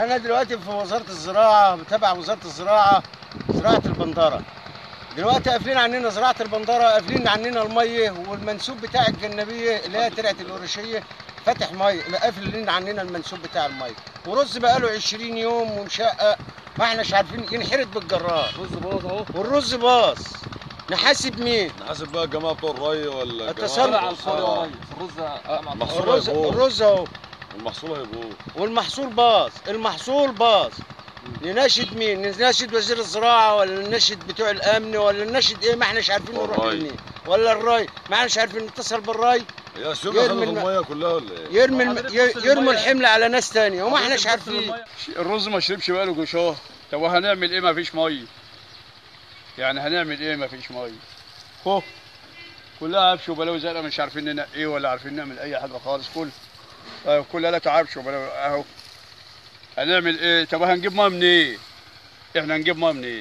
انا دلوقتي في وزاره الزراعه تبع وزاره الزراعه زراعه البندره دلوقتي قافلين عننا زراعه البندره قافلين عننا الميه والمنسوب بتاع الجنبيه اللي هي ترعه القرشيه فاتح ميه قافلين عننا المنسوب بتاع الميه ورز بقاله 20 يوم ومشقق ما احناش عارفين ينحرد بالجرار رز باظ اهو والرز باظ نحاسب مين نحاسب بقى الجماعه بتوع الري ولا التسلل طلع الجماعه على الفاضي آه. يا ريس الرز اقمع محصول الرز هيبوظ. الرز اهو المحصول هيبوظ والمحصول باظ المحصول باظ نناشد مين نناشد وزير الزراعه ولا نناشد بتوع الامن ولا نناشد ايه ما احناش عارفين نروح والري. لمين ولا الري ما احناش عارفين نتصل بالري هي السيوله يرمي خدت الم- الميه كلها ولا ايه؟ يرمي الم... ي- يرموا الحمل على ناس تانية وما احناش عارفين الرز ما شربش بقاله شهر طب وهنعمل ايه ما فيش ميه يعني هنعمل ايه ما فيش ميه هو كلها عفش وبلاوي زرقاء مش عارفين ننقيه ولا عارفين نعمل اي حاجه خالص كل آه، كلها لك عفش وبلاوي اهو هنعمل ايه طب هنجيب ميه منين إيه؟ احنا هنجيب ميه منين إيه؟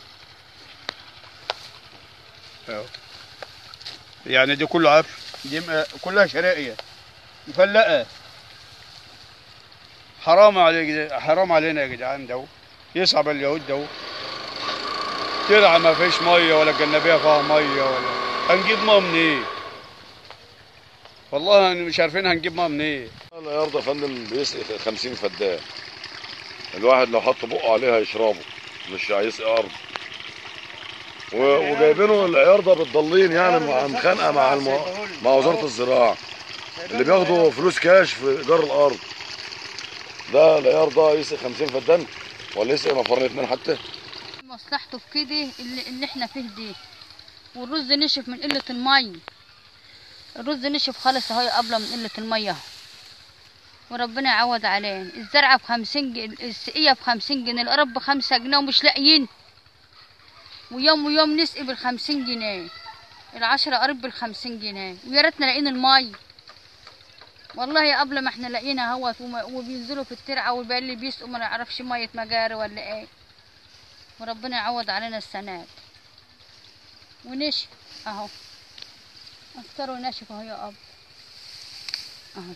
اهو يعني دي كله عفش دي م- كلها شرائيه مفلقه حرام عليك حرام علينا يا جدعان ده يصعب اليهود ده ترعى ما فيش ميه ولا الجنبيه فيها ميه ولا هنجيب ميه منين؟ والله مش عارفين هنجيب ميه منين؟ لا يرضى يا فندم بيسقي 50 فدان الواحد لو حط بقه عليها يشربه مش هيسقي ارض و- وجايبينه العيار ده بالضالين يعني مع مخانقه مع الم... مع وزاره الزراعه اللي بياخدوا فلوس كاش في ايجار الارض ده العيار ده يسقي 50 فدان ولا يسقي نفرين اتنين حتى مصلحته في كده اللي, اللي احنا فيه دي والرز نشف من قلة المية الرز نشف خالص اهو قبل من قلة المية وربنا يعوض عليه الزرعة بخمسين جنيه السقية بخمسين جنيه القرب بخمسة جنيه ومش لاقيين ويوم ويوم نسقي بالخمسين جنيه العشرة قرب بالخمسين جنيه ويا ريتنا لاقيين المية والله قبل ما احنا لاقينا اهوت وما- وبينزلوا في الترعة والباقي اللي بيسقوا ما نعرفش مية مجاري ولا ايه وربنا يعوض علينا السنة دي ونشف اهو اكتر ونشف اهو يا اب اهو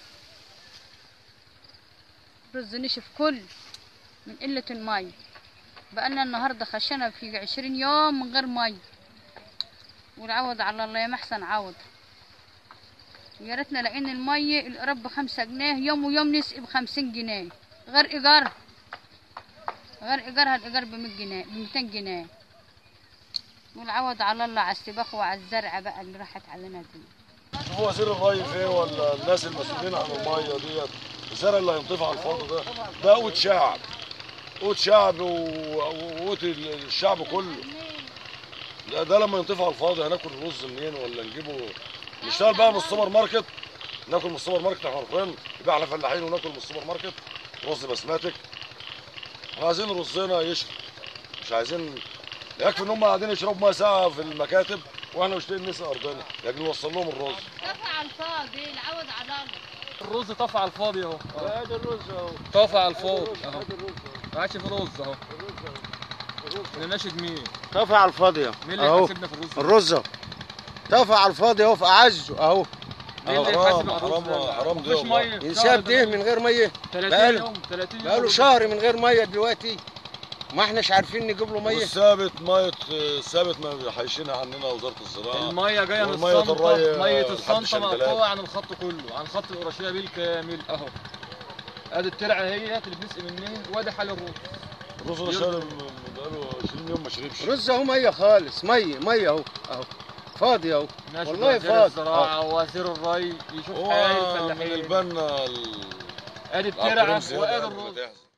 رز نشف كل من قلة المي بقالنا النهاردة خشنا في عشرين يوم من غير مي والعوض على الله يا محسن عوض يا ريتنا لقينا المي القرب بخمسة جنيه يوم ويوم نسقي بخمسين جنيه غير ايجار غير ايجارها الايجار ب 100 جنيه ب 200 جنيه والعوض على الله على السباخ وعلى الزرع بقى اللي راحت علينا دي شوفوا وزير الري فين ولا الناس المسؤولين عن الميه ديت الزرع اللي هينطفي على الفرد ده ده قوت شعب قوت شعب و- وقوت الشعب كله ده, ده لما ينطفي على الفاضي هناكل رز منين ولا نجيبه نشتغل بقى من السوبر ماركت ناكل من السوبر ماركت احنا عارفين يبقى احنا فلاحين وناكل من السوبر ماركت رز بسماتك احنا عايزين رزنا يشرب مش عايزين يكفي ان هم قاعدين يشربوا ميه ساقعه في المكاتب واحنا مش لاقيين نسقي ارضنا لكن نوصل لهم الرز دفع على الفاضي العوض على الله الرز طفى على الفاضي اهو ادي الرز اهو طفى على الفاضي اهو ما عادش في رز اهو انا ناشد مين؟ طفى على الفاضي اهو مين اللي اهو يحاسبنا في الرز؟ الرز اهو طفى على الفاضي اهو في اعزه اهو مين اللي حرام يحاسب على حرام الرز؟ حرام دي مفيش والله. ميه ينساب ده من غير ميه 30 بقاله- يوم 30 يوم بقاله شهر من غير ميه دلوقتي ما احناش عارفين نجيب له ميه والثابت ميه ثابت ما حيشينها عننا وزاره الزراعه الميه جايه من والمية الصنطه الري ميه لحد الصنطه الشلالات. مقطوعه عن الخط كله عن خط القرشيه بالكامل اهو ادي الترعه هي اللي بنسقي منها وادي حال الرز الرز ده شارب بقاله 20 يوم ما شربش رز اهو ميه خالص ميه ميه اهو اهو فاضي اهو ناشد والله وزير فاضي. الزراعه ووزير الري يشوف هو حال من الفلاحين البنا ال- ادي العقارين الترعه زيادة وادي يعني الرز بتحصل.